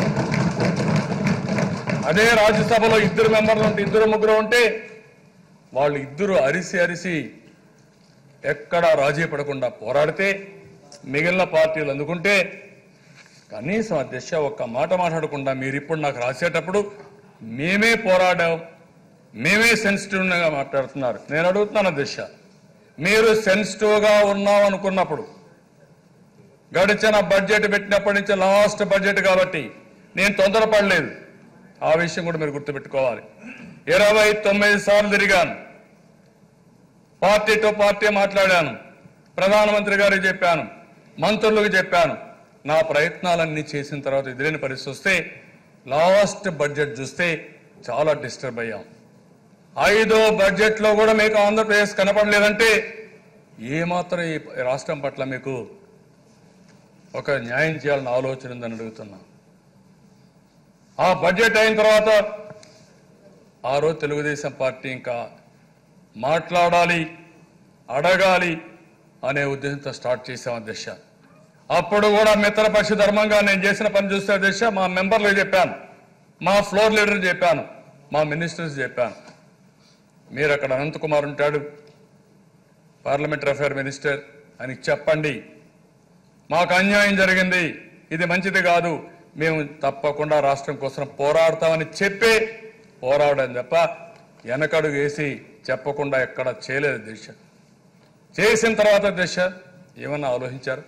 అదే రాజ్యసభలో ఇద్దరు మెంబర్లు ఉంటే ఇద్దరు ముగ్గురు ఉంటే వాళ్ళు ఇద్దరు అరిసి అరిసి ఎక్కడా రాజీ పడకుండా పోరాడితే మిగిలిన పార్టీలు అందుకుంటే కనీసం అధ్యక్ష ఒక్క మాట మాట్లాడకుండా మీరు ఇప్పుడు నాకు రాసేటప్పుడు మేమే పోరాడాం మేమే సెన్సిటివ్గా మాట్లాడుతున్నారు నేను అడుగుతున్నాను అధ్యక్ష మీరు సెన్సిటివ్గా ఉన్నాం అనుకున్నప్పుడు గడిచిన బడ్జెట్ పెట్టినప్పటి నుంచి లాస్ట్ బడ్జెట్ కాబట్టి నేను తొందరపడలేదు ఆ విషయం కూడా మీరు గుర్తుపెట్టుకోవాలి ఇరవై తొమ్మిది సార్లు తిరిగాను పార్టీతో పార్టీ మాట్లాడాను ప్రధానమంత్రి గారికి చెప్పాను మంత్రులకు చెప్పాను నా ప్రయత్నాలన్నీ చేసిన తర్వాత ఎదురైన పరిస్థితి వస్తే లాస్ట్ బడ్జెట్ చూస్తే చాలా డిస్టర్బ్ అయ్యాం ఐదో బడ్జెట్ లో కూడా మీకు ఆంధ్రప్రదేశ్ కనపడలేదంటే ఏమాత్రం ఈ రాష్ట్రం పట్ల మీకు ఒక న్యాయం చేయాలని ఆలోచన ఉందని అడుగుతున్నా ఆ బడ్జెట్ అయిన తర్వాత ఆ రోజు తెలుగుదేశం పార్టీ ఇంకా మాట్లాడాలి అడగాలి అనే ఉద్దేశంతో స్టార్ట్ చేశాం అధ్యక్ష అప్పుడు కూడా మిత్రపక్ష ధర్మంగా నేను చేసిన పని చూస్తే అధ్యక్ష మా మెంబర్లకు చెప్పాను మా ఫ్లోర్ లీడర్ చెప్పాను మా మినిస్టర్స్ చెప్పాను మీరు అక్కడ అనంతకుమార్ ఉంటాడు పార్లమెంటరీ అఫైర్ మినిస్టర్ అని చెప్పండి మాకు అన్యాయం జరిగింది ఇది మంచిది కాదు మేము తప్పకుండా రాష్ట్రం కోసం పోరాడతామని చెప్పి పోరాడని తప్ప వెనకడుగు వేసి చెప్పకుండా ఎక్కడ చేయలేదు దేశ చేసిన తర్వాత దేశ ఏమన్నా ఆలోచించారు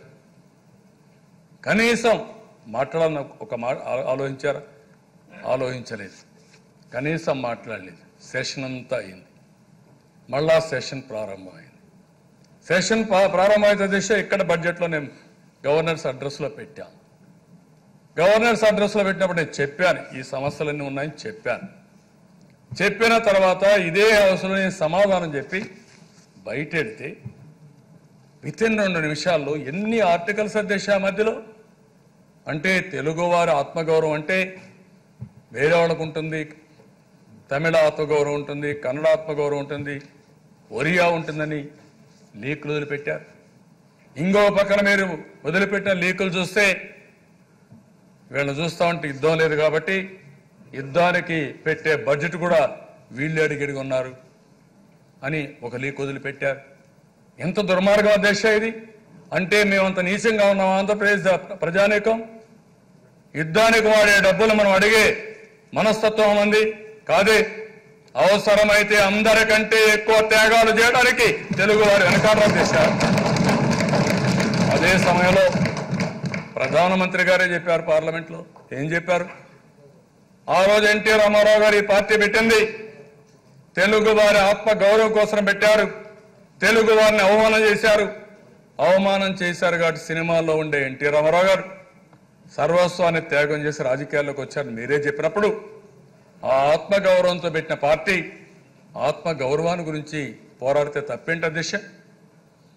కనీసం మాట్లాడాలని ఒక మాట ఆ- ఆలోచించారా ఆలోచించలేదు కనీసం మాట్లాడలేదు సెషన్ అంతా అయింది మళ్ళా సెషన్ ప్రారంభమైంది సెషన్ ప్రా- ప్రారంభమైన దిశ ఇక్కడ బడ్జెట్లో నేను గవర్నర్స్ అడ్రస్లో పెట్టాను గవర్నర్స్ అడ్రస్లో పెట్టినప్పుడు నేను చెప్పాను ఈ సమస్యలన్నీ ఉన్నాయని చెప్పాను చెప్పిన తర్వాత ఇదే హౌస్లో నేను సమాధానం చెప్పి బయటెడితే విత్ ఇన్ రెండు నిమిషాల్లో ఎన్ని ఆర్టికల్స్ అధ్యక్ష మధ్యలో అంటే తెలుగువారి ఆత్మగౌరవం అంటే వేరే వాళ్ళకు ఉంటుంది తమిళ ఆత్మగౌరవం ఉంటుంది కన్నడ ఆత్మగౌరవం ఉంటుంది ఒరియా ఉంటుందని లీకులు వదిలిపెట్టారు ఇంకో పక్కన మీరు వదిలిపెట్టిన లీకులు చూస్తే వీళ్ళని చూస్తా ఉంటే యుద్ధం లేదు కాబట్టి యుద్ధానికి పెట్టే బడ్జెట్ కూడా వీళ్ళే అడిగిడిగి ఉన్నారు అని ఒక లీక్ వదిలిపెట్టారు ఎంత దుర్మార్గం దేశ ఇది అంటే మేమంత నీచంగా ఉన్నాం ఆంధ్రప్రదేశ్ ద- ప్రజానీకం యుద్ధానికి వాడే డబ్బులు మనం అడిగే మనస్తత్వం ఉంది కాదే అవసరమైతే అందరికంటే ఎక్కువ త్యాగాలు చేయడానికి తెలుగు వారు వెనకాడడం చేశారు అదే సమయంలో ప్రధానమంత్రి గారే చెప్పారు పార్లమెంట్లో ఏం చెప్పారు ఆ రోజు ఎన్టీ రామారావు గారు ఈ పార్టీ పెట్టింది తెలుగు వారి ఆత్మ గౌరవం కోసం పెట్టారు తెలుగు వారిని అవమానం చేశారు అవమానం చేశారు కాబట్టి సినిమాల్లో ఉండే ఎన్టీ రామారావు గారు సర్వస్వాన్ని త్యాగం చేసి రాజకీయాల్లోకి వచ్చారు మీరే చెప్పినప్పుడు ఆ ఆత్మ గౌరవంతో పెట్టిన పార్టీ ఆత్మ గౌరవాన్ని గురించి పోరాడితే తప్పేంటి అధ్యక్ష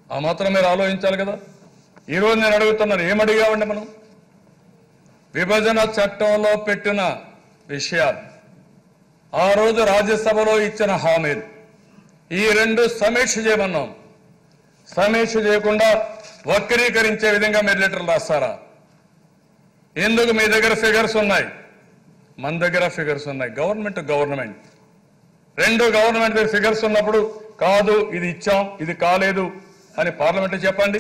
ఆ మాత్రం మీరు ఆలోచించాలి కదా ఈరోజు నేను అడుగుతున్నాను ఏమడిగామండి మనం విభజన చట్టంలో పెట్టిన విషయాలు ఆ రోజు రాజ్యసభలో ఇచ్చిన హామీలు ఈ రెండు సమీక్ష చేయమన్నాం సమీక్ష చేయకుండా వక్రీకరించే విధంగా మీరు లెటర్లు రాస్తారా ఎందుకు మీ దగ్గర ఫిగర్స్ ఉన్నాయి మన దగ్గర ఫిగర్స్ ఉన్నాయి గవర్నమెంట్ గవర్నమెంట్ రెండు గవర్నమెంట్ దగ్గర ఫిగర్స్ ఉన్నప్పుడు కాదు ఇది ఇచ్చాం ఇది కాలేదు అని పార్లమెంట్ చెప్పండి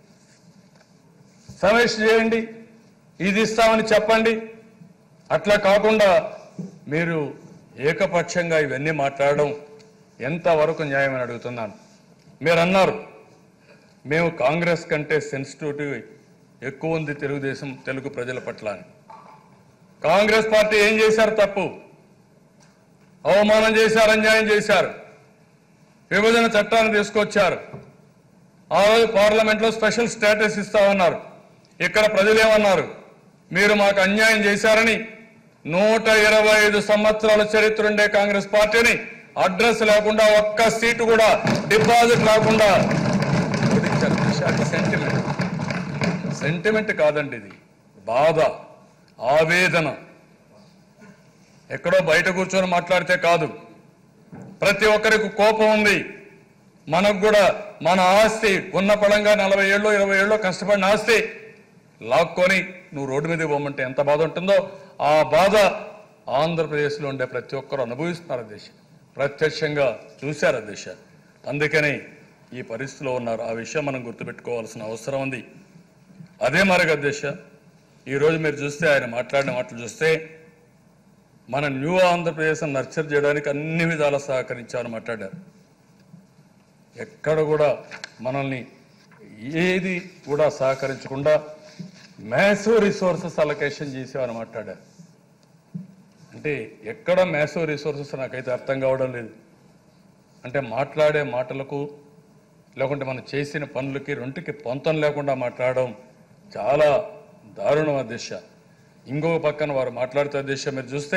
సమీక్ష చేయండి ఇది ఇస్తామని చెప్పండి అట్లా కాకుండా మీరు ఏకపక్షంగా ఇవన్నీ మాట్లాడడం ఎంతవరకు న్యాయమని అడుగుతున్నాను మీరు అన్నారు మేము కాంగ్రెస్ కంటే సెన్సిటివిటీ ఎక్కువ ఉంది తెలుగుదేశం తెలుగు ప్రజల పట్ల అని కాంగ్రెస్ పార్టీ ఏం చేశారు తప్పు అవమానం చేశారు అన్యాయం చేశారు విభజన చట్టాన్ని తీసుకొచ్చారు ఆ రోజు పార్లమెంట్లో స్పెషల్ స్టేటస్ ఇస్తామన్నారు ఇక్కడ ప్రజలు ఏమన్నారు మీరు మాకు అన్యాయం చేశారని నూట ఇరవై ఐదు సంవత్సరాల చరిత్ర ఉండే కాంగ్రెస్ పార్టీని అడ్రస్ లేకుండా ఒక్క సీటు కూడా డిపాజిట్ లేకుండా ఓడించారు అది సెంటిమెంట్ సెంటిమెంట్ కాదండి ఇది బాధ ఆవేదన ఎక్కడో బయట కూర్చొని మాట్లాడితే కాదు ప్రతి ఒక్కరికి కోపం ఉంది మనకు కూడా మన ఆస్తి ఉన్న పడంగా నలభై ఏళ్ళు ఇరవై ఏళ్ళు కష్టపడిన ఆస్తి లాక్కొని నువ్వు రోడ్డు మీద పోమంటే ఎంత బాధ ఉంటుందో ఆ బాధ ఆంధ్రప్రదేశ్లో ఉండే ప్రతి ఒక్కరు అనుభవిస్తున్నారు అధ్యక్ష ప్రత్యక్షంగా చూశారు అధ్యక్ష అందుకని ఈ పరిస్థితిలో ఉన్నారు ఆ విషయం మనం గుర్తుపెట్టుకోవాల్సిన అవసరం ఉంది అదే మరొక అధ్యక్ష ఈరోజు మీరు చూస్తే ఆయన మాట్లాడిన మాటలు చూస్తే మన న్యూ ఆంధ్రప్రదేశ్ నర్చర్ చేయడానికి అన్ని విధాలా సహకరించామని మాట్లాడారు ఎక్కడ కూడా మనల్ని ఏది కూడా సహకరించకుండా మ్యాసివ్ రిసోర్సెస్ అలొకేషన్ చేసామని మాట్లాడారు అంటే ఎక్కడ మ్యాసివ్ రిసోర్సెస్ నాకైతే అర్థం కావడం లేదు అంటే మాట్లాడే మాటలకు లేకుంటే మనం చేసిన పనులకి రెండుకి పొంతం లేకుండా మాట్లాడడం చాలా దారుణం ఆ దిశ ఇంకొక పక్కన వారు మాట్లాడుతున్న దిశ మీరు చూస్తే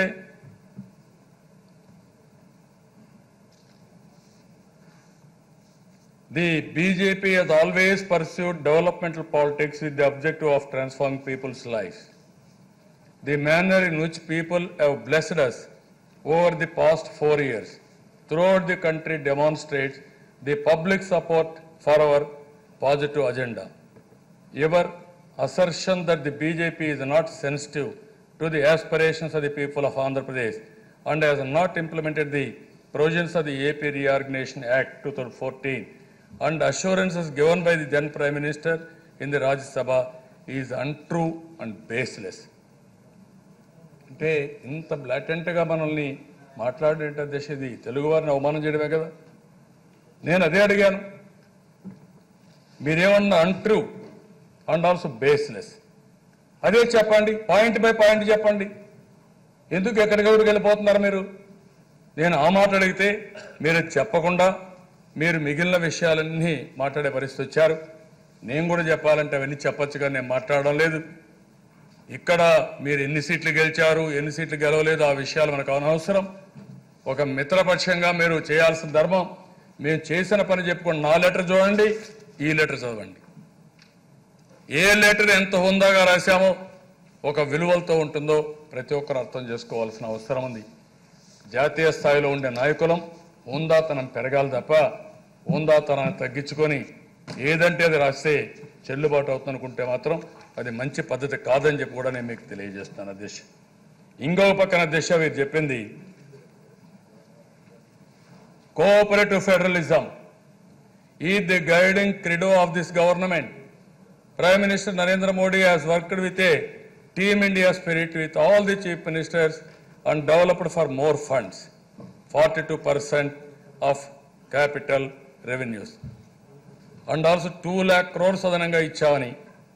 The BJP has always pursued developmental politics with the objective of transforming people's lives. The manner in which people have blessed us over the past four years throughout the country demonstrates the public support for our positive agenda. Your assertion that the BJP is not sensitive to the aspirations of the people of Andhra Pradesh and has not implemented the provisions of the AP Reorganization Act 2014 and assurances given by the then Prime Minister in the Rajya Sabha is untrue and baseless. అంటే ఇంత బ్లాటెంట్గా మనల్ని మాట్లాడేట దశ ఇది తెలుగు వారిని అవమానం చేయడమే కదా నేను అదే అడిగాను మీరేమన్నా అంట్రూ అండ్ ఆల్సో బేస్లెస్ అదే చెప్పండి పాయింట్ బై పాయింట్ చెప్పండి ఎందుకు ఎక్కడికెక్కడికి వెళ్ళిపోతున్నారు మీరు నేను ఆ మాట అడిగితే మీరు చెప్పకుండా మీరు మిగిలిన విషయాలన్నీ మాట్లాడే పరిస్థితి వచ్చారు నేను కూడా చెప్పాలంటే అవన్నీ చెప్పొచ్చుగా నేను మాట్లాడడం లేదు ఇక్కడ మీరు ఎన్ని సీట్లు గెలిచారు ఎన్ని సీట్లు గెలవలేదు ఆ విషయాలు మనకు అనవసరం ఒక మిత్రపక్షంగా మీరు చేయాల్సిన ధర్మం మేము చేసిన పని చెప్పుకోండి నా లెటర్ చూడండి ఈ లెటర్ చదవండి ఏ లెటర్ ఎంత హుందాగా రాశామో ఒక విలువలతో ఉంటుందో ప్రతి ఒక్కరు అర్థం చేసుకోవాల్సిన అవసరం ఉంది జాతీయ స్థాయిలో ఉండే నాయకులం హుందాతనం పెరగాలి తప్ప హుందాతనాన్ని తగ్గించుకొని ఏదంటే అది రాస్తే చెల్లుబాటు అవుతుందనుకుంటే మాత్రం అది మంచి పద్ధతి కాదని చెప్పి కూడా నేను మీకు తెలియజేస్తాను అధ్యక్ష ఇంకొక పక్కన అధ్యక్ష మీరు చెప్పింది కోఆపరేటివ్ ఫెడరలిజం ఈ the guiding credo of this government Prime Minister Narendra Modi has worked with a Team India spirit with all the chief ministers and developed for more funds, 42% of capital revenues. And also 2 lakh crores అదనంగా ఇచ్చామని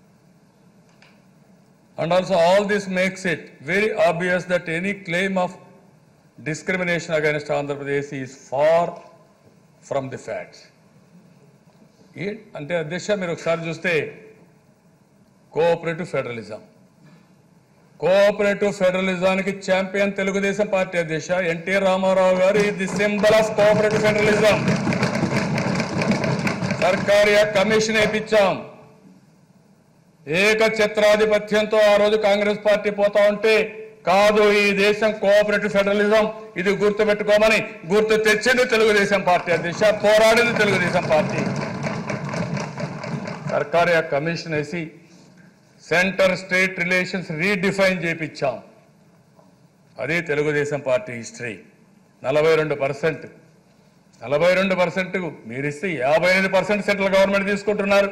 And also all this makes it very obvious that any claim of discrimination against Andhra Pradesh is far from the facts. ఏ అంటే అధ్యక్ష మీరు ఒకసారి చూస్తే cooperative federalism cooperative ఫెడరలిజానికి champion Telugu Desam party అధ్యక్ష NT Rama Rao garu ఇది symbol of cooperative federalism Sarkaria commission వేయించాం ఏక ఛత్రాధిపత్యంతో ఆ రోజు కాంగ్రెస్ పార్టీ పోతా ఉంటే కాదు ఈ దేశం కోఆపరేటివ్ ఫెడరలిజం ఇది గుర్తు పెట్టుకోమని గుర్తు తెచ్చింది తెలుగుదేశం పార్టీ అధ్యక్ష పోరాడింది తెలుగుదేశం పార్టీ సర్కారీ కమిషన్ వేసి సెంటర్ స్టేట్ రిలేషన్స్ రీడిఫైన్ చేపించాం అదే తెలుగుదేశం పార్టీ హిస్టరీ నలభై రెండు పర్సెంట్ నలభై రెండు పర్సెంట్ మీరిస్తే యాభై ఎనిమిది పర్సెంట్ సెంట్రల్ గవర్నమెంట్ తీసుకుంటున్నారు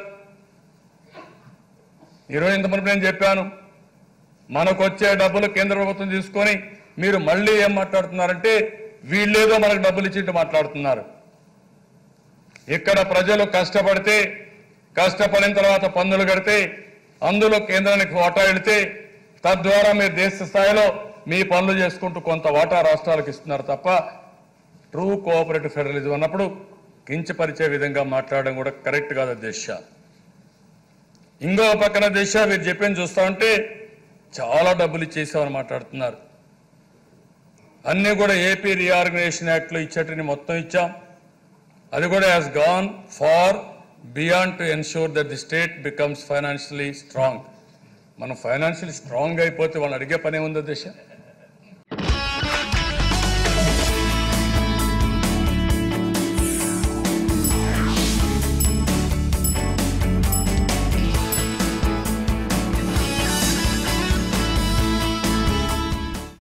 ఈరోజు ఇంత మునుపు నేను చెప్పాను మనకు వచ్చే డబ్బులు కేంద్ర ప్రభుత్వం తీసుకొని మీరు మళ్ళీ ఏం మాట్లాడుతున్నారంటే వీళ్ళేదో మనకు డబ్బులు ఇచ్చింటూ మాట్లాడుతున్నారు ఇక్కడ ప్రజలు కష్టపడితే కష్టపడిన తర్వాత పన్నులు కడితే అందులో కేంద్రానికి వాటా వెళితే తద్వారా మీరు దేశ స్థాయిలో మీ పనులు చేసుకుంటూ కొంత వాటా రాష్ట్రాలకు ఇస్తున్నారు తప్ప ట్రూ కోఆపరేటివ్ ఫెడరలిజం అన్నప్పుడు కించపరిచే విధంగా మాట్లాడడం కూడా కరెక్ట్ కాదు దేశ ఇంకో పక్కన దేశ మీరు చెప్పింది చూస్తా ఉంటే చాలా డబ్బులు ఇచ్చేసామని మాట్లాడుతున్నారు అన్నీ కూడా ఏపీ రీఆర్గనైజేషన్ యాక్ట్లో ఇచ్చేటిని మొత్తం ఇచ్చాం అది కూడా has gone far beyond to ensure that the state becomes financially strong మనం ఫైనాన్షియలీ స్ట్రాంగ్ అయిపోతే వాళ్ళని అడిగే పనే ఉందా దేశ